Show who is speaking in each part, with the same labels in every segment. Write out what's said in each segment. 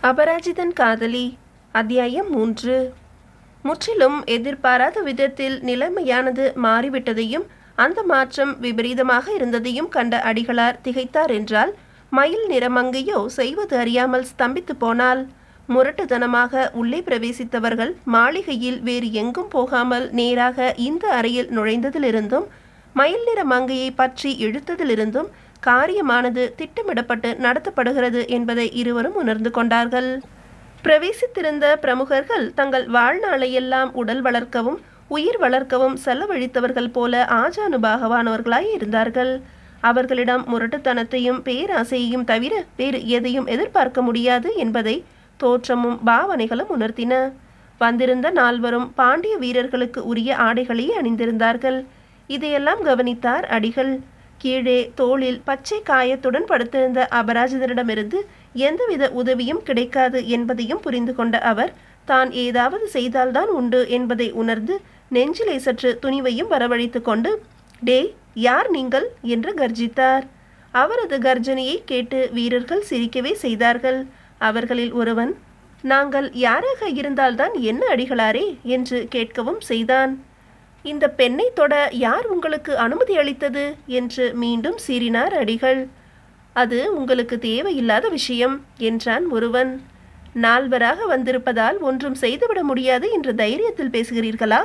Speaker 1: அபராஜிதன் காதலி அத்தியாயம் மூன்று முற்றிலும் எதிர்பாராத விதத்தில் நிலைமையானது மாறிவிட்டதையும் அந்த மாற்றம் விபரீதமாக இருந்ததையும் கண்ட அடிகளார் திகைத்தார் என்றால் மயில் நிறமங்கையோ செய்வது அறியாமல் ஸ்தம்பித்து போனாள் முரட்டுத்தனமாக உள்ளே பிரவேசித்தவர்கள் மாளிகையில் வேறு எங்கும் போகாமல் நேராக இந்த அறையில் நுழைந்ததிலிருந்தும் மயில் நிற மங்கையை பற்றி இழுத்ததிலிருந்தும் காரியமானது திட்டமிடப்பட்டு நடத்தப்படுகிறது என்பதை இருவரும் உணர்ந்து கொண்டார்கள் பிரவேசித்திருந்த பிரமுகர்கள் தங்கள் வாழ்நாளையெல்லாம் உடல் வளர்க்கவும் உயிர் வளர்க்கவும் செலவழித்தவர்கள் போல ஆஜானுபாகவானவர்களாய் இருந்தார்கள் அவர்களிடம் முரட்டுத்தனத்தையும் பேராசையையும் தவிர வேறு எதையும் எதிர்பார்க்க முடியாது என்பதை தோற்றமும் பாவனைகளும் உணர்த்தின வந்திருந்த நால்வரும் பாண்டிய வீரர்களுக்கு உரிய ஆடைகளை அணிந்திருந்தார்கள் இதையெல்லாம் கவனித்தார் அடிகள் கீழே தோளில் பச்சை காயத்துடன் படுத்திருந்த அபராஜிதனிடமிருந்து எந்தவித உதவியும் கிடைக்காது என்பதையும் புரிந்து கொண்ட அவர் தான் ஏதாவது செய்தால்தான் உண்டு என்பதை உணர்ந்து நெஞ்சிலே சற்று துணிவையும் வரவழைத்து கொண்டு டேய் யார் நீங்கள் என்று கர்ஜித்தார் அவரது கர்ஜனையை கேட்டு வீரர்கள் சிரிக்கவே செய்தார்கள் அவர்களில் ஒருவன் நாங்கள் யாராக இருந்தால்தான் என்ன அடிகளாரே என்று கேட்கவும் செய்தான் இந்த பெண்ணை தொட யார் உங்களுக்கு அனுமதி அளித்தது என்று மீண்டும் சீறினார் அடிகள் அது உங்களுக்கு தேவையில்லாத விஷயம் என்றான் ஒருவன் நால்வராக வந்திருப்பதால் ஒன்றும் செய்துவிட முடியாது என்ற தைரியத்தில் பேசுகிறீர்களா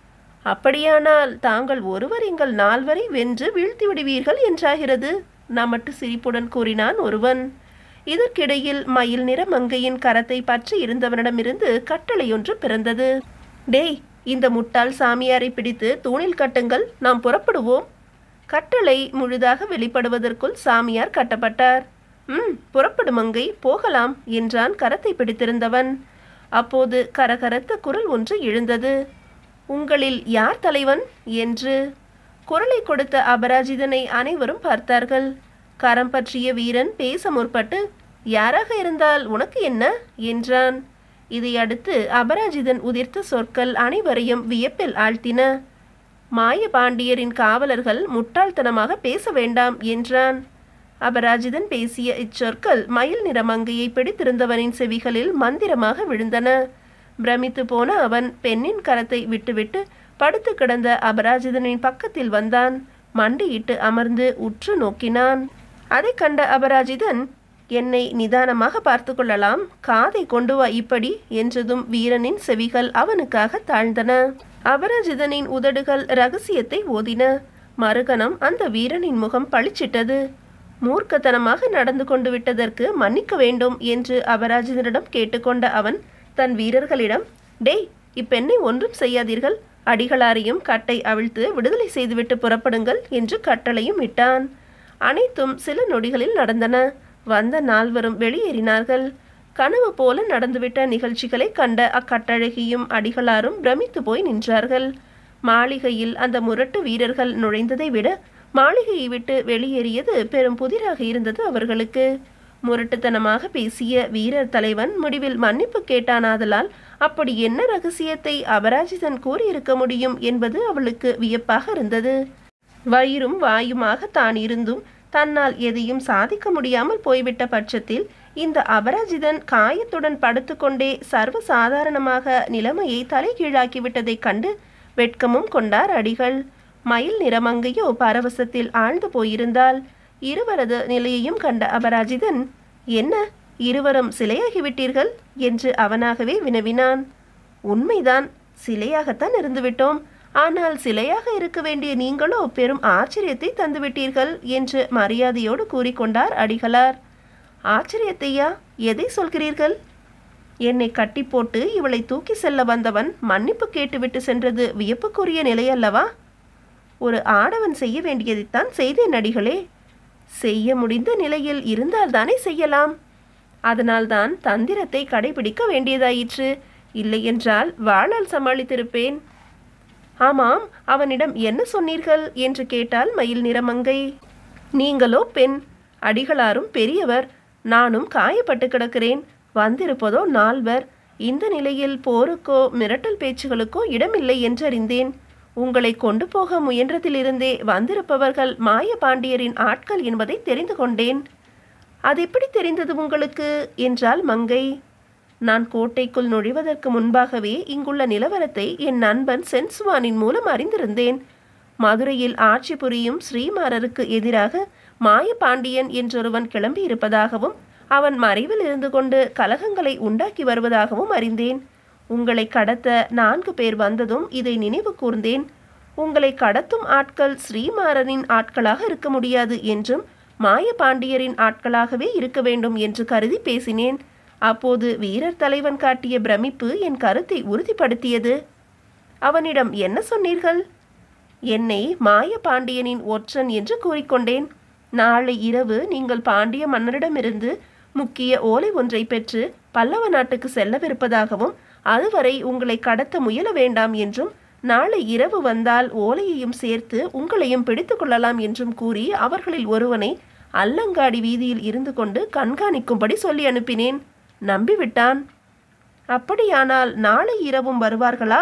Speaker 1: அப்படியானால் தாங்கள் ஒருவர் எங்கள் நால்வரை வென்று வீழ்த்தி விடுவீர்கள் என்றாகிறது நமட்டு சிரிப்புடன் கூறினான் ஒருவன் இதற்கிடையில் மயில் நிற மங்கையின் கரத்தை பற்றி இருந்தவனிடமிருந்து கட்டளையொன்று பிறந்தது டேய் இந்த முட்டாள் சாமியாரை பிடித்து தூணில் கட்டுங்கள் நாம் புறப்படுவோம் கட்டளை முழுதாக வெளிப்படுவதற்குள் சாமியார் கட்டப்பட்டார் ம் புறப்படு மங்கை போகலாம் என்றான் கரத்தை பிடித்திருந்தவன் அப்போது கரகரத்த குரல் ஒன்று எழுந்தது உங்களில் யார் தலைவன் என்று குரலை கொடுத்த அபராஜிதனை அனைவரும் பார்த்தார்கள் கரம் பற்றிய வீரன் பேச முற்பட்டு யாராக இருந்தால் உனக்கு என்ன என்றான் இதை அடுத்து அபராஜிதன் உதிர்த்த சொற்கள் அனைவரையும் வியப்பில் ஆழ்த்தின மாய பாண்டியரின் காவலர்கள் முட்டாள்தனமாக பேச வேண்டாம் என்றான் அபராஜிதன் பேசிய இச்சொற்கள் மயில் நிற மங்கையை பிடித்திருந்தவனின் செவிகளில் மந்திரமாக விழுந்தன பிரமித்து போன அவன் பெண்ணின் கரத்தை விட்டுவிட்டு படுத்து கிடந்த அபராஜிதனின் பக்கத்தில் வந்தான் மண்டியிட்டு அமர்ந்து உற்று நோக்கினான் அதை கண்ட அபராஜிதன் என்னை நிதானமாக பார்த்து கொள்ளலாம் காதை கொண்டு வா இப்படி என்றதும் வீரனின் செவிகள் அவனுக்காக தாழ்ந்தன அபராஜிதனின் உதடுகள் ரகசியத்தை ஓதின மறுகணம் அந்த வீரனின் முகம் பளிச்சிட்டது மூர்க்கத்தனமாக நடந்து கொண்டு விட்டதற்கு மன்னிக்க வேண்டும் என்று அபராஜிதனிடம் கேட்டுக்கொண்ட அவன் தன் வீரர்களிடம் டேய் இப்பெண்ணை ஒன்றும் செய்யாதீர்கள் அடிகளாரையும் கட்டை அவிழ்த்து விடுதலை செய்துவிட்டு புறப்படுங்கள் என்று கட்டளையும் இட்டான் அனைத்தும் சில நொடிகளில் நடந்தன வந்த நால்வரும் வெளியேறினார்கள் கனவு போல நடந்துவிட்ட நிகழ்ச்சிகளை கண்ட அக்கட்டழகியும் அடிகளாரும் பிரமித்து போய் நின்றார்கள் மாளிகையில் அந்த முரட்டு வீரர்கள் நுழைந்ததை விட மாளிகையை விட்டு வெளியேறியது பெரும் புதிராக இருந்தது அவர்களுக்கு முரட்டுத்தனமாக பேசிய வீரர் தலைவன் முடிவில் மன்னிப்பு கேட்டானாதலால் அப்படி என்ன ரகசியத்தை அபராஜிதன் கூறியிருக்க முடியும் என்பது அவளுக்கு வியப்பாக இருந்தது வயிறும் வாயுமாக தான் இருந்தும் தன்னால் எதையும் சாதிக்க முடியாமல் போய்விட்ட பட்சத்தில் இந்த அபராஜிதன் காயத்துடன் படுத்துக்கொண்டே சர்வ சாதாரணமாக நிலைமையை தலைகீழாக்கிவிட்டதைக் கண்டு வெட்கமும் கொண்டார் அடிகள் மயில் நிறமங்கையோ பரவசத்தில் ஆழ்ந்து போயிருந்தால் இருவரது நிலையையும் கண்ட அபராஜிதன் என்ன இருவரும் சிலையாகிவிட்டீர்கள் என்று அவனாகவே வினவினான் உண்மைதான் சிலையாகத்தான் இருந்துவிட்டோம் ஆனால் சிலையாக இருக்க வேண்டிய நீங்களோ பெரும் ஆச்சரியத்தை தந்துவிட்டீர்கள் என்று மரியாதையோடு கூறிக்கொண்டார் அடிகளார் ஆச்சரியத்தையா எதை சொல்கிறீர்கள் என்னை கட்டி போட்டு இவளை தூக்கி செல்ல வந்தவன் மன்னிப்பு கேட்டுவிட்டு சென்றது வியப்புக்குரிய நிலை அல்லவா ஒரு ஆடவன் செய்ய வேண்டியதைத்தான் செய்தேன் அடிகளே செய்ய முடிந்த நிலையில் இருந்தால்தானே செய்யலாம் அதனால்தான் தந்திரத்தை கடைபிடிக்க வேண்டியதாயிற்று இல்லையென்றால் வாழால் சமாளித்திருப்பேன் ஆமாம் அவனிடம் என்ன சொன்னீர்கள் என்று கேட்டால் மயில் நிறமங்கை நீங்களோ பெண் அடிகளாரும் பெரியவர் நானும் காயப்பட்டு கிடக்கிறேன் வந்திருப்பதோ நால்வர் இந்த நிலையில் போருக்கோ மிரட்டல் பேச்சுகளுக்கோ இடமில்லை என்றறிந்தேன் உங்களை கொண்டு போக முயன்றதிலிருந்தே வந்திருப்பவர்கள் மாய பாண்டியரின் ஆட்கள் என்பதை தெரிந்து கொண்டேன் அது எப்படி தெரிந்தது உங்களுக்கு என்றால் மங்கை நான் கோட்டைக்குள் நுழைவதற்கு முன்பாகவே இங்குள்ள நிலவரத்தை என் நண்பன் சென்சுவானின் மூலம் அறிந்திருந்தேன் மதுரையில் ஆட்சி புரியும் ஸ்ரீமாரருக்கு எதிராக மாயபாண்டியன் என்றொருவன் கிளம்பியிருப்பதாகவும் அவன் மறைவில் இருந்து கொண்டு கலகங்களை உண்டாக்கி வருவதாகவும் அறிந்தேன் உங்களை கடத்த நான்கு பேர் வந்ததும் இதை நினைவு கூர்ந்தேன் உங்களை கடத்தும் ஆட்கள் ஸ்ரீமாறனின் ஆட்களாக இருக்க முடியாது என்றும் மாயபாண்டியரின் ஆட்களாகவே இருக்க வேண்டும் என்று கருதி பேசினேன் அப்போது வீரர் தலைவன் காட்டிய பிரமிப்பு என் கருத்தை உறுதிப்படுத்தியது அவனிடம் என்ன சொன்னீர்கள் என்னை மாயபாண்டியனின் ஒற்றன் என்று கூறிக்கொண்டேன் நாளை இரவு நீங்கள் பாண்டிய மன்னரிடமிருந்து முக்கிய ஓலை ஒன்றை பெற்று பல்லவ நாட்டுக்கு செல்லவிருப்பதாகவும் அதுவரை உங்களை கடத்த முயல வேண்டாம் என்றும் நாளை இரவு வந்தால் ஓலையையும் சேர்த்து உங்களையும் பிடித்துக் கொள்ளலாம் என்றும் கூறி அவர்களில் ஒருவனை அல்லங்காடி வீதியில் இருந்து கொண்டு கண்காணிக்கும்படி சொல்லி அனுப்பினேன் நம்பிவிட்டான் அப்படியானால் நாளை இரவும் வருவார்களா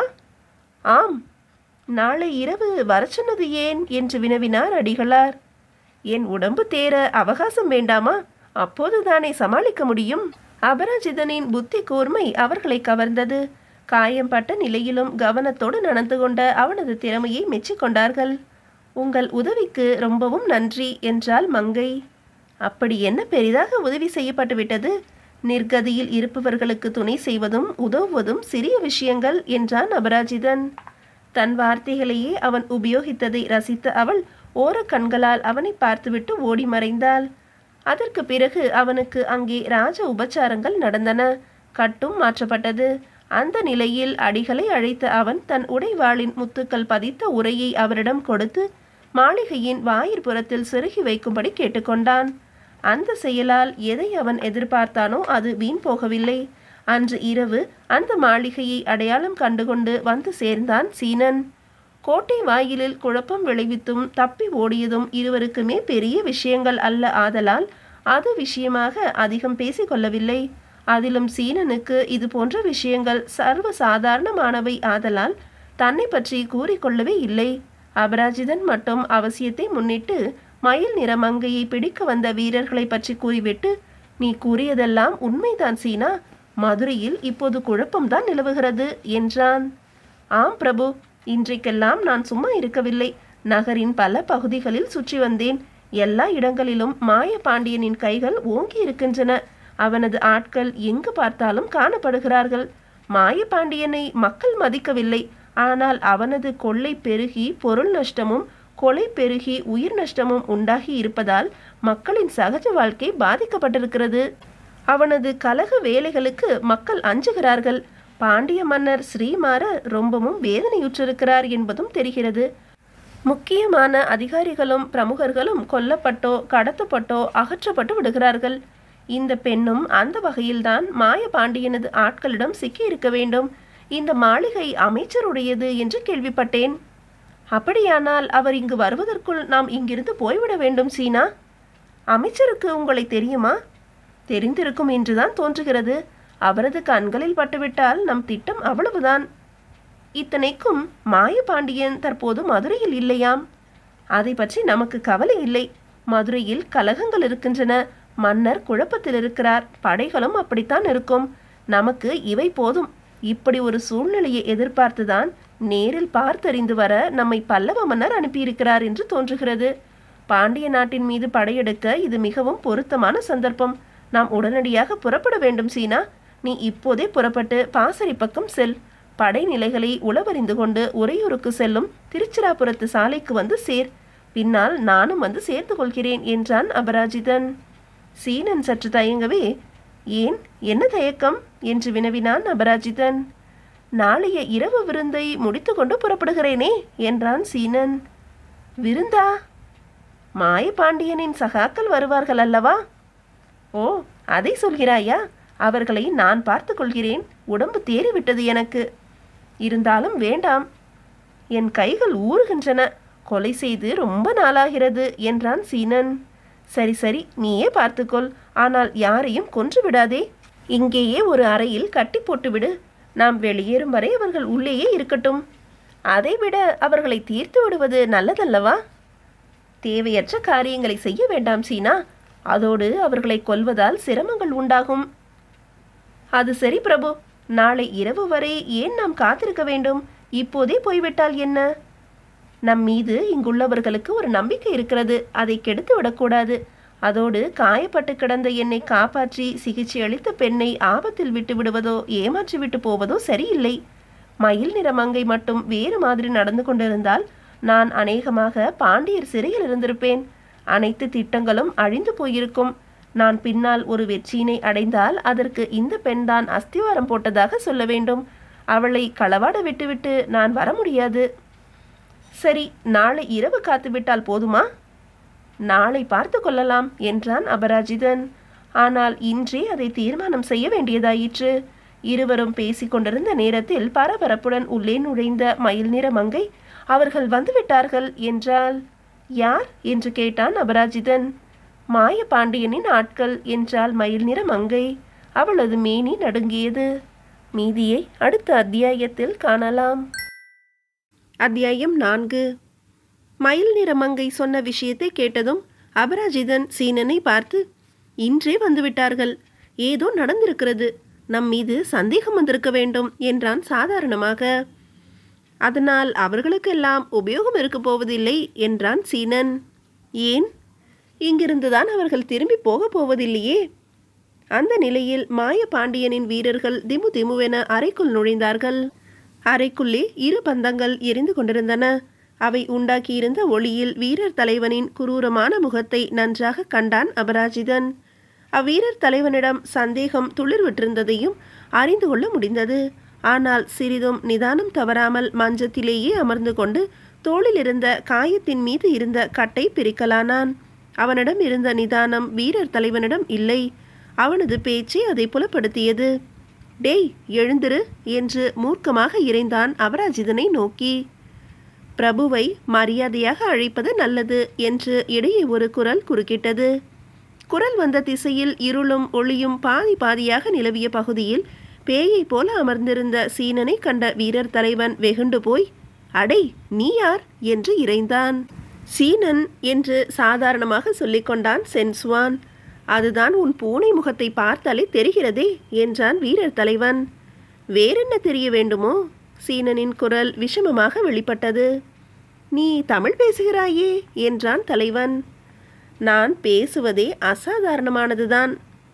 Speaker 1: ஆம் நாளை இரவு வரச் சொன்னது ஏன் என்று வினவினார் அடிகளார் என் உடம்பு தேர அவகாசம் வேண்டாமா அப்போதுதானே சமாளிக்க முடியும் அபராஜிதனின் புத்தி கூர்மை அவர்களை கவர்ந்தது காயம்பட்ட நிலையிலும் கவனத்தோடு நடந்து கொண்ட அவனது திறமையை மெச்சிக்கொண்டார்கள் உங்கள் உதவிக்கு ரொம்பவும் நன்றி என்றாள் மங்கை அப்படி என்ன பெரிதாக உதவி செய்யப்பட்டு விட்டது நிர்கதியில் இருப்பவர்களுக்கு துணை செய்வதும் உதவுவதும் சிறிய விஷயங்கள் என்றான் அபராஜிதன் தன் வார்த்தைகளையே அவன் உபயோகித்ததை ரசித்த அவள் ஓர கண்களால் அவனை பார்த்துவிட்டு ஓடி மறைந்தாள் அதற்கு பிறகு அவனுக்கு அங்கே ராஜ உபச்சாரங்கள் நடந்தன கட்டும் மாற்றப்பட்டது அந்த நிலையில் அடிகளை அழைத்த அவன் தன் உடைவாளின் முத்துக்கள் பதித்த உரையை அவரிடம் கொடுத்து மாளிகையின் வாயிற்புறத்தில் செருகி வைக்கும்படி கேட்டுக்கொண்டான் அந்த செயலால் எதை அவன் எதிர்பார்த்தானோ அது வீண் போகவில்லை அன்று இரவு அந்த மாளிகையை அடையாளம் கண்டுகொண்டு வந்து சேர்ந்தான் சீனன் கோட்டை வாயிலில் குழப்பம் விளைவித்தும் தப்பி ஓடியதும் இருவருக்குமே பெரிய விஷயங்கள் அல்ல ஆதலால் அது விஷயமாக அதிகம் பேசிக்கொள்ளவில்லை அதிலும் சீனனுக்கு இது போன்ற விஷயங்கள் சர்வ சாதாரணமானவை ஆதலால் தன்னை பற்றி கூறிக்கொள்ளவே இல்லை அபராஜிதன் மட்டும் அவசியத்தை முன்னிட்டு மயில் நிற மங்கையை பிடிக்க வந்த வீரர்களை பற்றி கூறிவிட்டு நீ கூறியதெல்லாம் உண்மைதான் சீனா மதுரையில் இப்போது குழப்பம்தான் நிலவுகிறது என்றான் ஆம் பிரபு இன்றைக்கெல்லாம் நான் சும்மா இருக்கவில்லை நகரின் பல பகுதிகளில் சுற்றி வந்தேன் எல்லா இடங்களிலும் மாயபாண்டியனின் கைகள் ஓங்கி இருக்கின்றன அவனது ஆட்கள் எங்கு பார்த்தாலும் காணப்படுகிறார்கள் மாயபாண்டியனை மக்கள் மதிக்கவில்லை ஆனால் அவனது கொள்ளை பெருகி பொருள் நஷ்டமும் கொலை பெருகி உயிர் நஷ்டமும் உண்டாகி இருப்பதால் மக்களின் சகஜ வாழ்க்கை பாதிக்கப்பட்டிருக்கிறது அவனது கலக வேலைகளுக்கு மக்கள் அஞ்சுகிறார்கள் பாண்டிய மன்னர் ஸ்ரீமார ரொம்பவும் வேதனையுற்றிருக்கிறார் என்பதும் தெரிகிறது முக்கியமான அதிகாரிகளும் பிரமுகர்களும் கொல்லப்பட்டோ கடத்தப்பட்டோ அகற்றப்பட்டு விடுகிறார்கள் இந்த பெண்ணும் அந்த வகையில்தான் மாயபாண்டியனது ஆட்களிடம் சிக்கி இருக்க வேண்டும் இந்த மாளிகை அமைச்சருடையது என்று கேள்விப்பட்டேன் அப்படியானால் அவர் இங்கு வருவதற்குள் நாம் இங்கிருந்து போய்விட வேண்டும் சீனா அமைச்சருக்கு உங்களை தெரியுமா தெரிந்திருக்கும் என்றுதான் தோன்றுகிறது அவரது கண்களில் பட்டுவிட்டால் நம் திட்டம் அவ்வளவுதான் இத்தனைக்கும் மாயபாண்டியன் தற்போது மதுரையில் இல்லையாம் அதை பற்றி நமக்கு கவலை இல்லை மதுரையில் கலகங்கள் இருக்கின்றன மன்னர் குழப்பத்தில் இருக்கிறார் படைகளும் அப்படித்தான் இருக்கும் நமக்கு இவை போதும் இப்படி ஒரு சூழ்நிலையை எதிர்பார்த்துதான் நேரில் பார்த்தறிந்து வர நம்மை பல்லவ மன்னர் அனுப்பியிருக்கிறார் என்று தோன்றுகிறது பாண்டிய நாட்டின் மீது படையெடுக்க இது மிகவும் பொருத்தமான சந்தர்ப்பம் நாம் உடனடியாக புறப்பட வேண்டும் சீனா நீ இப்போதே புறப்பட்டு பாசறை பக்கம் செல் படை நிலைகளை உளவறிந்து கொண்டு உறையூருக்கு செல்லும் திருச்சிராபுரத்து சாலைக்கு வந்து சேர் பின்னால் நானும் வந்து சேர்த்து கொள்கிறேன் என்றான் அபராஜிதன் சீனன் சற்று தயங்கவே ஏன் என்ன தயக்கம் என்று வினவினான் அபராஜிதன் நாளைய இரவு விருந்தை முடித்துக்கொண்டு புறப்படுகிறேனே என்றான் சீனன் விருந்தா மாயபாண்டியனின் சகாக்கள் வருவார்கள் அல்லவா ஓ அதை சொல்கிறாயா அவர்களை நான் பார்த்து கொள்கிறேன் உடம்பு தேறிவிட்டது எனக்கு இருந்தாலும் வேண்டாம் என் கைகள் ஊறுகின்றன கொலை செய்து ரொம்ப நாளாகிறது என்றான் சீனன் சரி சரி நீயே பார்த்துக்கொள் ஆனால் யாரையும் கொன்று விடாதே இங்கேயே ஒரு அறையில் கட்டி போட்டுவிடு நாம் வெளியேறும் வரை அவர்கள் உள்ளேயே இருக்கட்டும் அதைவிட அவர்களை தீர்த்து விடுவது நல்லதல்லவா தேவையற்ற காரியங்களை செய்ய வேண்டாம் சீனா அதோடு அவர்களை கொல்வதால் சிரமங்கள் உண்டாகும் அது சரி பிரபு நாளை இரவு வரை ஏன் நாம் காத்திருக்க வேண்டும் இப்போதே போய்விட்டால் என்ன நம் மீது இங்குள்ளவர்களுக்கு ஒரு நம்பிக்கை இருக்கிறது அதை கெடுத்து விடக்கூடாது அதோடு காயப்பட்டு கிடந்த என்னை காப்பாற்றி சிகிச்சை அளித்த பெண்ணை ஆபத்தில் விட்டு விடுவதோ ஏமாற்றி விட்டு போவதோ சரியில்லை மயில் நிற மங்கை மட்டும் வேறு மாதிரி நடந்து கொண்டிருந்தால் நான் அநேகமாக பாண்டியர் சிறையில் இருந்திருப்பேன் அனைத்து திட்டங்களும் அழிந்து போயிருக்கும் நான் பின்னால் ஒரு வெற்றியினை அடைந்தால் அதற்கு இந்த பெண்தான் அஸ்திவாரம் போட்டதாக சொல்ல வேண்டும் அவளை களவாட விட்டுவிட்டு நான் வர முடியாது சரி நாளை இரவு காத்துவிட்டால் போதுமா நாளை பார்த்து கொள்ளலாம் என்றான் அபராஜிதன் ஆனால் இன்றே அதை தீர்மானம் செய்ய வேண்டியதாயிற்று இருவரும் பேசிக் கொண்டிருந்த நேரத்தில் பரபரப்புடன் உள்ளே நுழைந்த மயில் நிற மங்கை அவர்கள் வந்துவிட்டார்கள் என்றால் யார் என்று கேட்டான் அபராஜிதன் மாய பாண்டியனின் ஆட்கள் என்றால் மயில் நிற மங்கை அவளது மேனி நடுங்கியது மீதியை அடுத்த அத்தியாயத்தில் காணலாம் அத்தியாயம் நான்கு மயில் நிற மங்கை சொன்ன விஷயத்தை கேட்டதும் அபராஜிதன் சீனனை பார்த்து இன்றே வந்துவிட்டார்கள் ஏதோ நடந்திருக்கிறது நம் மீது சந்தேகம் வந்திருக்க வேண்டும் என்றான் சாதாரணமாக அதனால் அவர்களுக்கெல்லாம் உபயோகம் இருக்க போவதில்லை என்றான் சீனன் ஏன் இங்கிருந்துதான் அவர்கள் திரும்பி போகப் போவதில்லையே அந்த நிலையில் மாய பாண்டியனின் வீரர்கள் திமு திமுவென அறைக்குள் நுழைந்தார்கள் அறைக்குள்ளே இரு பந்தங்கள் எரிந்து கொண்டிருந்தன அவை உண்டாக்கியிருந்த ஒளியில் வீரர் தலைவனின் குரூரமான முகத்தை நன்றாக கண்டான் அபராஜிதன் அவ்வீரர் தலைவனிடம் சந்தேகம் துளிர்விட்டிருந்ததையும் அறிந்து கொள்ள முடிந்தது ஆனால் சிறிதும் நிதானம் தவறாமல் மஞ்சத்திலேயே அமர்ந்து கொண்டு தோளில் இருந்த காயத்தின் மீது இருந்த கட்டை பிரிக்கலானான் அவனிடம் இருந்த நிதானம் வீரர் தலைவனிடம் இல்லை அவனது பேச்சே அதை புலப்படுத்தியது டேய் எழுந்திரு என்று மூர்க்கமாக இறைந்தான் அபராஜிதனை நோக்கி பிரபுவை மரியாதையாக அழைப்பது நல்லது என்று இடையே ஒரு குரல் குறுக்கிட்டது குரல் வந்த திசையில் இருளும் ஒளியும் பாதி பாதியாக நிலவிய பகுதியில் பேயைப் போல அமர்ந்திருந்த சீனனை கண்ட வீரர் தலைவன் வெகுண்டு போய் அடை நீ யார் என்று இறைந்தான் சீனன் என்று சாதாரணமாக சொல்லிக்கொண்டான் சென்சுவான் அதுதான் உன் பூனை முகத்தை பார்த்தாலே தெரிகிறதே என்றான் வீரர் தலைவன் வேறென்ன தெரிய வேண்டுமோ சீனனின் குரல் விஷமமாக வெளிப்பட்டது நீ தமிழ் பேசுகிறாயே என்றான் தலைவன் நான் பேசுவதே அசாதாரணமானதுதான்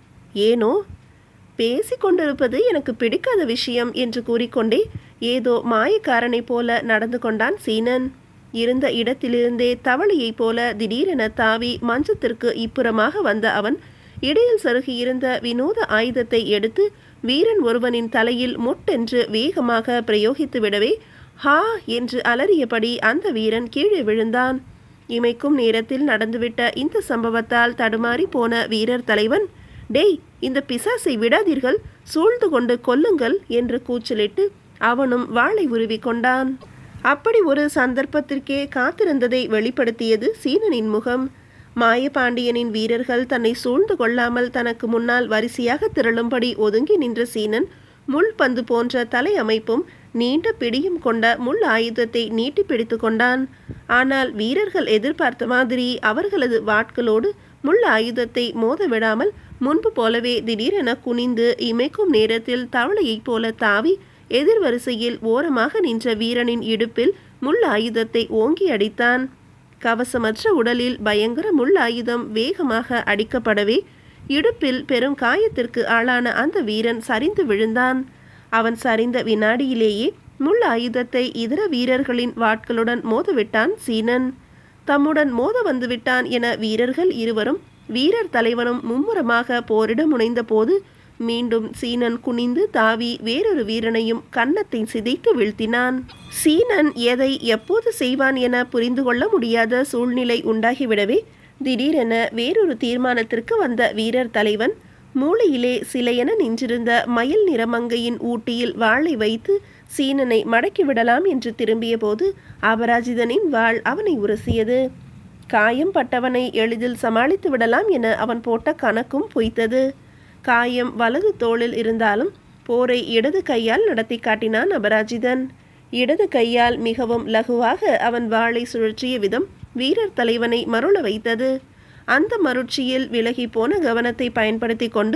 Speaker 1: ஏனோ பேசிக்கொண்டிருப்பது எனக்கு பிடிக்காத விஷயம் என்று கூறிக்கொண்டே ஏதோ மாயக்காரனைப் போல நடந்து கொண்டான் சீனன் இருந்த இடத்திலிருந்தே தவளையைப் போல திடீரென தாவி மஞ்சத்திற்கு இப்புறமாக வந்த அவன் இடையில் சருகியிருந்த வினோத ஆயுதத்தை எடுத்து வீரன் ஒருவனின் தலையில் முட்டென்று வேகமாக பிரயோகித்து விடவே ஹா என்று அலறியபடி அந்த வீரன் கீழே விழுந்தான் இமைக்கும் நேரத்தில் நடந்துவிட்ட இந்த சம்பவத்தால் தடுமாறி போன வீரர் தலைவன் டேய் இந்த பிசாசை விடாதீர்கள் சூழ்ந்து கொண்டு கொல்லுங்கள் என்று கூச்சலிட்டு அவனும் வாளை உருவி கொண்டான் அப்படி ஒரு சந்தர்ப்பத்திற்கே காத்திருந்ததை வெளிப்படுத்தியது சீனனின் முகம் மாயபாண்டியனின் வீரர்கள் தன்னை சூழ்ந்து கொள்ளாமல் தனக்கு முன்னால் வரிசையாக திரளும்படி ஒதுங்கி நின்ற சீனன் முள் பந்து போன்ற தலை அமைப்பும் நீண்ட பிடியும் கொண்ட முள் ஆயுதத்தை நீட்டி பிடித்து கொண்டான் ஆனால் வீரர்கள் எதிர்பார்த்த மாதிரி அவர்களது வாட்களோடு முள் ஆயுதத்தை மோத விடாமல் முன்பு போலவே திடீரென குனிந்து இமைக்கும் நேரத்தில் தவளையைப் போல தாவி எதிர்வரிசையில் ஓரமாக நின்ற வீரனின் இடுப்பில் முள் ஆயுதத்தை ஓங்கி அடித்தான் கவசமற்ற உடலில் பயங்கர முள் ஆயுதம் வேகமாக அடிக்கப்படவே இடுப்பில் பெரும் காயத்திற்கு ஆளான அந்த வீரன் சரிந்து விழுந்தான் அவன் சரிந்த வினாடியிலேயே முள் ஆயுதத்தை இதர வீரர்களின் வாட்களுடன் மோதவிட்டான் சீனன் தம்முடன் மோத வந்துவிட்டான் என வீரர்கள் இருவரும் வீரர் தலைவனும் மும்முரமாக போரிட முனைந்த போது மீண்டும் சீனன் குனிந்து தாவி வேறொரு வீரனையும் கன்னத்தை சிதைத்து வீழ்த்தினான் சீனன் எதை எப்போது செய்வான் என புரிந்து கொள்ள முடியாத சூழ்நிலை உண்டாகிவிடவே திடீரென வேறொரு தீர்மானத்திற்கு வந்த வீரர் தலைவன் மூளையிலே சிலையென நின்றிருந்த மயில் நிறமங்கையின் ஊட்டியில் வாளை வைத்து சீனனை மடக்கிவிடலாம் என்று திரும்பிய போது அபராஜிதனின் வாள் அவனை உரசியது காயம் பட்டவனை எளிதில் சமாளித்து விடலாம் என அவன் போட்ட கணக்கும் பொய்த்தது காயம் வலது தோளில் இருந்தாலும் போரை இடது கையால் நடத்தி காட்டினான் அபராஜிதன் இடது கையால் மிகவும் லகுவாக அவன் வாளை சுழற்றிய விதம் வீரர் தலைவனை மருள வைத்தது அந்த மருட்சியில் விலகி போன கவனத்தை பயன்படுத்தி கொண்டு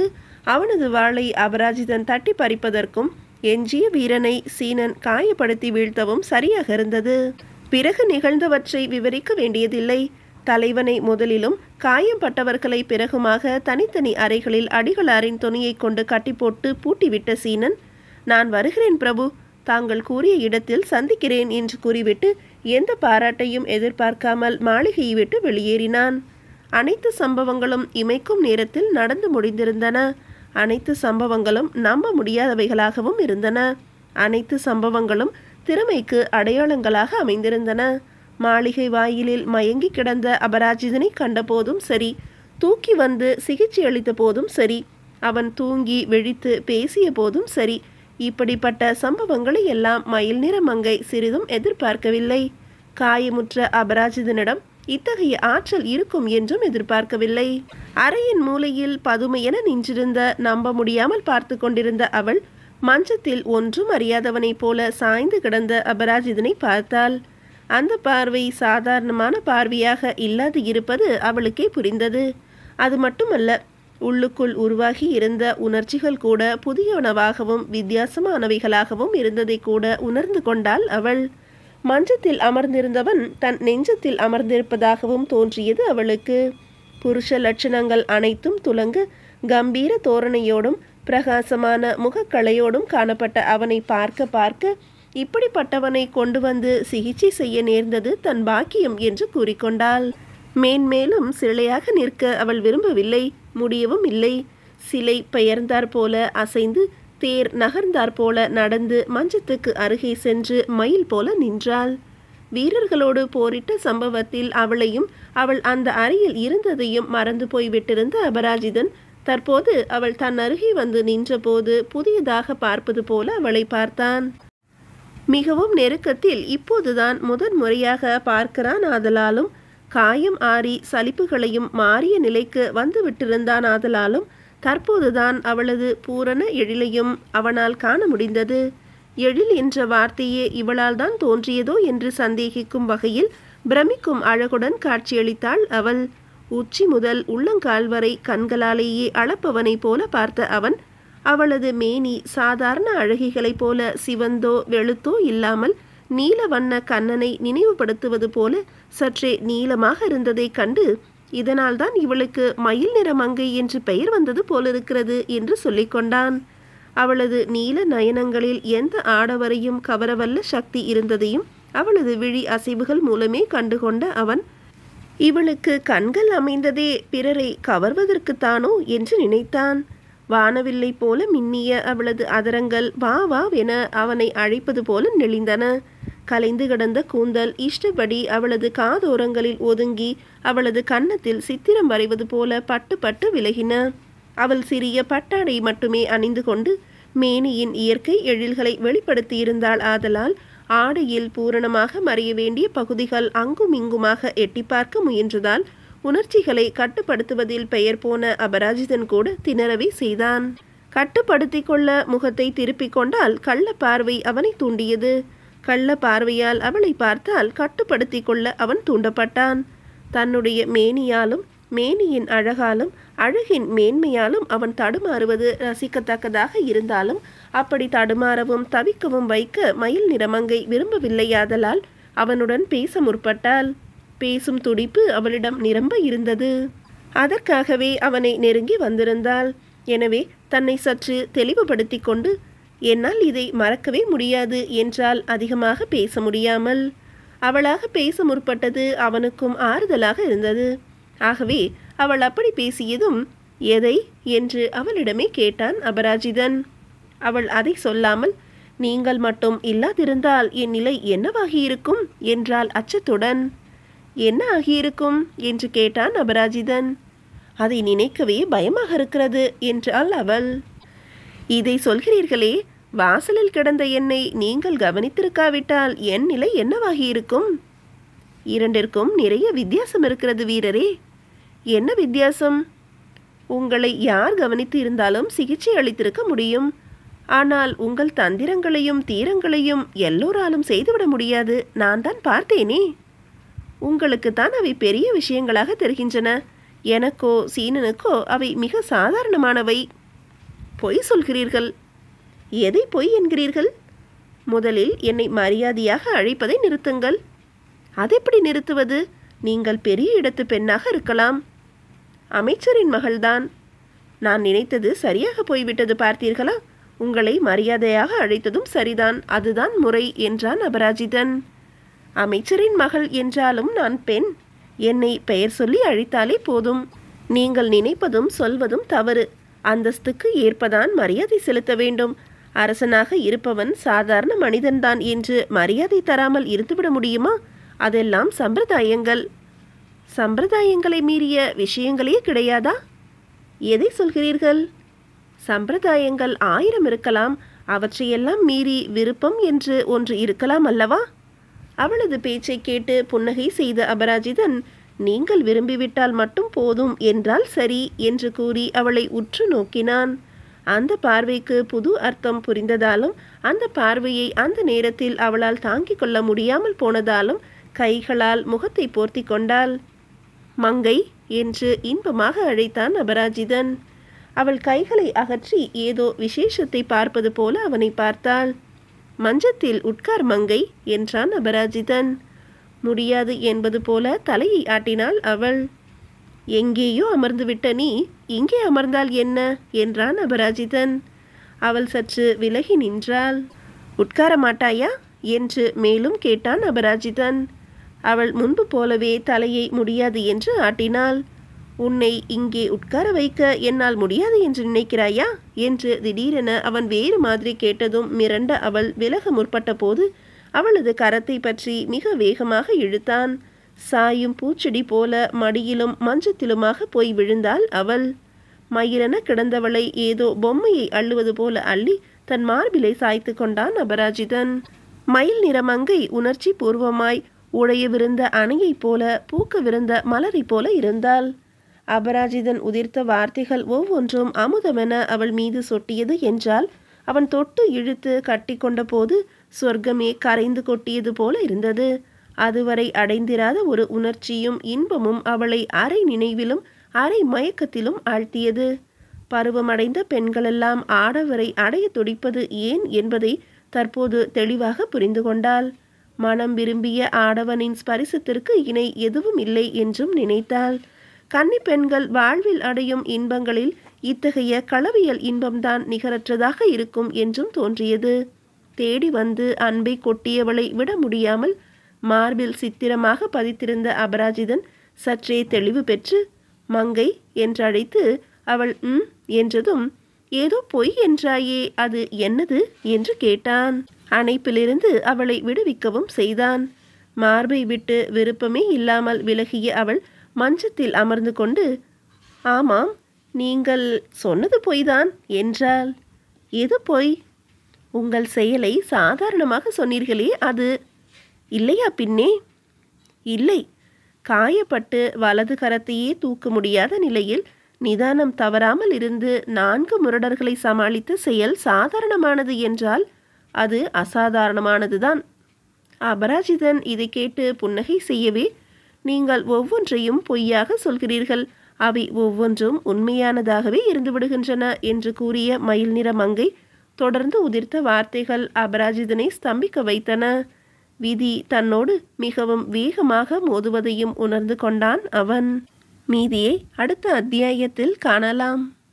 Speaker 1: அவனது வாளை அபராஜிதன் தட்டி பறிப்பதற்கும் எஞ்சிய வீரனை சீனன் காயப்படுத்தி வீழ்த்தவும் சரியாக இருந்தது பிறகு நிகழ்ந்தவற்றை விவரிக்க வேண்டியதில்லை தலைவனை முதலிலும் காயம்பட்டவர்களை பிறகுமாக தனித்தனி அறைகளில் அடிகளாரின் துணியை கொண்டு கட்டி போட்டு பூட்டிவிட்ட சீனன் நான் வருகிறேன் பிரபு தாங்கள் கூறிய இடத்தில் சந்திக்கிறேன் என்று கூறிவிட்டு எந்த பாராட்டையும் எதிர்பார்க்காமல் மாளிகையை விட்டு வெளியேறினான் அனைத்து சம்பவங்களும் இமைக்கும் நேரத்தில் நடந்து முடிந்திருந்தன அனைத்து சம்பவங்களும் நம்ப முடியாதவைகளாகவும் இருந்தன அனைத்து சம்பவங்களும் திறமைக்கு அடையாளங்களாக அமைந்திருந்தன மாளிகை வாயிலில் மயங்கி கிடந்த அபராஜிதனை கண்டபோதும் சரி தூக்கி வந்து சிகிச்சை அளித்த போதும் சரி அவன் தூங்கி விழித்து பேசிய போதும் சரி இப்படிப்பட்ட சம்பவங்களை எல்லாம் மயில் நிற மங்கை சிறிதும் எதிர்பார்க்கவில்லை காயமுற்ற அபராஜிதனிடம் இத்தகைய ஆற்றல் இருக்கும் என்றும் எதிர்பார்க்கவில்லை அறையின் மூலையில் பதுமையென நின்றிருந்த நம்ப முடியாமல் பார்த்து கொண்டிருந்த அவள் மஞ்சத்தில் ஒன்றும் அறியாதவனைப் போல சாய்ந்து கிடந்த அபராஜிதனை பார்த்தாள் அந்த பார்வை சாதாரணமான பார்வையாக இல்லாது இருப்பது அவளுக்கே புரிந்தது அது மட்டுமல்ல உள்ளுக்குள் உருவாகி இருந்த உணர்ச்சிகள் கூட புதியனவாகவும் வித்தியாசமானவைகளாகவும் இருந்ததை கூட உணர்ந்து கொண்டாள் அவள் மஞ்சத்தில் அமர்ந்திருந்தவன் தன் நெஞ்சத்தில் அமர்ந்திருப்பதாகவும் தோன்றியது அவளுக்கு புருஷ லட்சணங்கள் அனைத்தும் துலங்க கம்பீர தோரணையோடும் பிரகாசமான முகக்கலையோடும் காணப்பட்ட அவனை பார்க்க பார்க்க இப்படிப்பட்டவனை கொண்டு வந்து சிகிச்சை செய்ய நேர்ந்தது தன் பாக்கியம் என்று கூறிக்கொண்டாள் மேன்மேலும் சிலையாக நிற்க அவள் விரும்பவில்லை முடியவும் இல்லை சிலை பெயர்ந்தாற் போல அசைந்து தேர் நகர்ந்தாற் போல நடந்து மஞ்சத்துக்கு அருகே சென்று மயில் போல நின்றாள் வீரர்களோடு போரிட்ட சம்பவத்தில் அவளையும் அவள் அந்த அறையில் இருந்ததையும் மறந்து போய்விட்டிருந்த அபராஜிதன் தற்போது அவள் தன் அருகே வந்து நின்றபோது புதியதாக பார்ப்பது போல அவளை பார்த்தான் மிகவும் நெருக்கத்தில் இப்போதுதான் முதன் முறையாக பார்க்கிறான் ஆதலாலும் காயம் ஆறி சலிப்புகளையும் மாறிய நிலைக்கு வந்து விட்டிருந்தான் ஆதலாலும் தற்போதுதான் அவளது பூரண எழிலையும் அவனால் காண முடிந்தது எழில் என்ற வார்த்தையே இவளால் தான் தோன்றியதோ என்று சந்தேகிக்கும் வகையில் பிரமிக்கும் அழகுடன் காட்சியளித்தாள் அவள் உச்சி முதல் உள்ளங்கால் வரை கண்களாலேயே அளப்பவனைப் போல பார்த்த அவன் அவளது மேனி சாதாரண அழகிகளைப் போல சிவந்தோ வெளுத்தோ இல்லாமல் நீல வண்ண கண்ணனை நினைவுபடுத்துவது போல சற்றே நீளமாக இருந்ததைக் கண்டு இதனால்தான் இவளுக்கு மயில் நிற மங்கை என்று பெயர் வந்தது போலிருக்கிறது என்று சொல்லிக்கொண்டான் அவளது நீல நயனங்களில் எந்த ஆடவரையும் கவரவல்ல சக்தி இருந்ததையும் அவளது விழி அசைவுகள் மூலமே கண்டுகொண்ட அவன் இவளுக்கு கண்கள் அமைந்ததே பிறரை கவர்வதற்குத்தானோ என்று நினைத்தான் வானவில்லை போல மின்னிய அவளது அதரங்கள் வா வா என அவனை அழைப்பது போல நெளிந்தன கலைந்து கிடந்த கூந்தல் இஷ்டப்படி அவளது காதோரங்களில் ஒதுங்கி அவளது கன்னத்தில் சித்திரம் வரைவது போல பட்டு பட்டு விலகின அவள் சிறிய பட்டாடை மட்டுமே அணிந்து கொண்டு மேனியின் இயற்கை எழில்களை வெளிப்படுத்தியிருந்தாள் ஆதலால் ஆடையில் பூரணமாக மறைய வேண்டிய பகுதிகள் அங்கும் இங்குமாக எட்டி பார்க்க முயன்றதால் உணர்ச்சிகளை கட்டுப்படுத்துவதில் பெயர் போன அபராஜிதன் கூட திணறவே செய்தான் கட்டுப்படுத்தி கொள்ள முகத்தை திருப்பிக் கொண்டால் கள்ள பார்வை அவனை தூண்டியது கள்ள பார்வையால் அவளை பார்த்தால் கட்டுப்படுத்தி கொள்ள அவன் தூண்டப்பட்டான் தன்னுடைய மேனியாலும் மேனியின் அழகாலும் அழகின் மேன்மையாலும் அவன் தடுமாறுவது ரசிக்கத்தக்கதாக இருந்தாலும் அப்படி தடுமாறவும் தவிக்கவும் வைக்க மயில் நிறமங்கை விரும்பவில்லையாதலால் அவனுடன் பேச முற்பட்டாள் பேசும் துடிப்பு அவளிடம் நிரம்ப இருந்தது அதற்காகவே அவனை நெருங்கி வந்திருந்தாள் எனவே தன்னை சற்று தெளிவுபடுத்தி கொண்டு என்னால் இதை மறக்கவே முடியாது என்றால் அதிகமாக பேச முடியாமல் அவளாக பேச முற்பட்டது அவனுக்கும் ஆறுதலாக இருந்தது ஆகவே அவள் அப்படி பேசியதும் எதை என்று அவளிடமே கேட்டான் அபராஜிதன் அவள் அதை சொல்லாமல் நீங்கள் மட்டும் இல்லாதிருந்தால் என் நிலை என்னவாகியிருக்கும் என்றாள் அச்சத்துடன் என்ன ஆகியிருக்கும் என்று கேட்டான் அபராஜிதன் அதை நினைக்கவே பயமாக இருக்கிறது என்றாள் அவள் இதை சொல்கிறீர்களே வாசலில் கிடந்த என்னை நீங்கள் கவனித்திருக்காவிட்டால் என் நிலை என்னவாகியிருக்கும் இரண்டிற்கும் நிறைய வித்தியாசம் இருக்கிறது வீரரே என்ன வித்தியாசம் உங்களை யார் கவனித்து இருந்தாலும் சிகிச்சை அளித்திருக்க முடியும் ஆனால் உங்கள் தந்திரங்களையும் தீரங்களையும் எல்லோராலும் செய்துவிட முடியாது நான் தான் பார்த்தேனே உங்களுக்கு தான் அவை பெரிய விஷயங்களாக தெரிகின்றன எனக்கோ சீனனுக்கோ அவை மிக சாதாரணமானவை பொய் சொல்கிறீர்கள் எதை பொய் என்கிறீர்கள் முதலில் என்னை மரியாதையாக அழைப்பதை நிறுத்துங்கள் அதெப்படி நிறுத்துவது நீங்கள் பெரிய இடத்து பெண்ணாக இருக்கலாம் அமைச்சரின் மகள்தான் நான் நினைத்தது சரியாக போய்விட்டது பார்த்தீர்களா உங்களை மரியாதையாக அழைத்ததும் சரிதான் அதுதான் முறை என்றான் அபராஜிதன் அமைச்சரின் மகள் என்றாலும் நான் பெண் என்னை பெயர் சொல்லி அழைத்தாலே போதும் நீங்கள் நினைப்பதும் சொல்வதும் தவறு அந்தஸ்துக்கு ஏற்பதான் மரியாதை செலுத்த வேண்டும் அரசனாக இருப்பவன் சாதாரண மனிதன்தான் என்று மரியாதை தராமல் இருந்துவிட முடியுமா அதெல்லாம் சம்பிரதாயங்கள் சம்பிரதாயங்களை மீறிய விஷயங்களே கிடையாதா எதை சொல்கிறீர்கள் சம்பிரதாயங்கள் ஆயிரம் இருக்கலாம் அவற்றையெல்லாம் மீறி விருப்பம் என்று ஒன்று இருக்கலாம் அல்லவா அவளது பேச்சை கேட்டு புன்னகை செய்த அபராஜிதன் நீங்கள் விரும்பிவிட்டால் மட்டும் போதும் என்றால் சரி என்று கூறி அவளை உற்று நோக்கினான் அந்த பார்வைக்கு புது அர்த்தம் புரிந்ததாலும் அந்த பார்வையை அந்த நேரத்தில் அவளால் தாங்கிக் கொள்ள முடியாமல் போனதாலும் கைகளால் முகத்தை போர்த்தி கொண்டாள் மங்கை என்று இன்பமாக அழைத்தான் அபராஜிதன் அவள் கைகளை அகற்றி ஏதோ விசேஷத்தை பார்ப்பது போல அவனை பார்த்தாள் மஞ்சத்தில் உட்கார் மங்கை என்றான் அபராஜிதன் முடியாது என்பது போல தலையை ஆட்டினாள் அவள் எங்கேயோ அமர்ந்துவிட்ட நீ இங்கே அமர்ந்தால் என்ன என்றான் அபராஜிதன் அவள் சற்று விலகி நின்றாள் உட்கார மாட்டாயா என்று மேலும் கேட்டான் அபராஜிதன் அவள் முன்பு போலவே தலையை முடியாது என்று ஆட்டினாள் உன்னை இங்கே உட்கார வைக்க என்னால் முடியாது என்று நினைக்கிறாயா என்று திடீரென அவன் வேறு மாதிரி கேட்டதும் மிரண்ட அவள் விலக முற்பட்ட போது அவளது கரத்தை பற்றி மிக வேகமாக இழுத்தான் சாயும் பூச்செடி போல மடியிலும் மஞ்சத்திலுமாக போய் விழுந்தாள் அவள் மயிரென கிடந்தவளை ஏதோ பொம்மையை அள்ளுவது போல அள்ளி தன் மார்பிலை சாய்த்து கொண்டான் அபராஜிதன் மயில் நிறமங்கை உணர்ச்சி பூர்வமாய் உடையவிருந்த அணையைப் போல பூக்கவிருந்த மலரைப் போல இருந்தாள் அபராஜிதன் உதிர்த்த வார்த்தைகள் ஒவ்வொன்றும் அமுதமென அவள் மீது சொட்டியது என்றால் அவன் தொட்டு இழுத்து கட்டிக்கொண்ட போது சொர்க்கமே கரைந்து கொட்டியது போல இருந்தது அதுவரை அடைந்திராத ஒரு உணர்ச்சியும் இன்பமும் அவளை அரை நினைவிலும் அரை மயக்கத்திலும் ஆழ்த்தியது பருவமடைந்த பெண்களெல்லாம் ஆடவரை அடைய துடிப்பது ஏன் என்பதை தற்போது தெளிவாக புரிந்து கொண்டாள் மனம் விரும்பிய ஆடவனின் ஸ்பரிசத்திற்கு இணை எதுவும் இல்லை என்றும் நினைத்தாள் கன்னி பெண்கள் வாழ்வில் அடையும் இன்பங்களில் இத்தகைய களவியல் இன்பம்தான் நிகரற்றதாக இருக்கும் என்றும் தோன்றியது தேடி வந்து அன்பை கொட்டியவளை விட முடியாமல் மார்பில் சித்திரமாக பதித்திருந்த அபராஜிதன் சற்றே தெளிவு பெற்று மங்கை என்றழைத்து அவள் ம் என்றதும் ஏதோ பொய் என்றாயே அது என்னது என்று கேட்டான் அணைப்பிலிருந்து அவளை விடுவிக்கவும் செய்தான் மார்பை விட்டு விருப்பமே இல்லாமல் விலகிய அவள் மஞ்சத்தில் அமர்ந்து கொண்டு ஆமாம் நீங்கள் சொன்னது பொய்தான் என்றாள் எது பொய் உங்கள் செயலை சாதாரணமாக சொன்னீர்களே அது இல்லையா பின்னே இல்லை காயப்பட்டு வலது கரத்தையே தூக்க முடியாத நிலையில் நிதானம் தவறாமல் இருந்து நான்கு முரடர்களை சமாளித்த செயல் சாதாரணமானது என்றால் அது அசாதாரணமானதுதான் அபராஜிதன் இதை கேட்டு புன்னகை செய்யவே நீங்கள் ஒவ்வொன்றையும் பொய்யாக சொல்கிறீர்கள் அவை ஒவ்வொன்றும் உண்மையானதாகவே இருந்து விடுகின்றன என்று கூறிய மயில் நிற மங்கை தொடர்ந்து உதிர்த்த வார்த்தைகள் அபராஜிதனை ஸ்தம்பிக்க வைத்தன விதி தன்னோடு மிகவும் வேகமாக மோதுவதையும் உணர்ந்து கொண்டான் அவன் மீதியை அடுத்த அத்தியாயத்தில் காணலாம்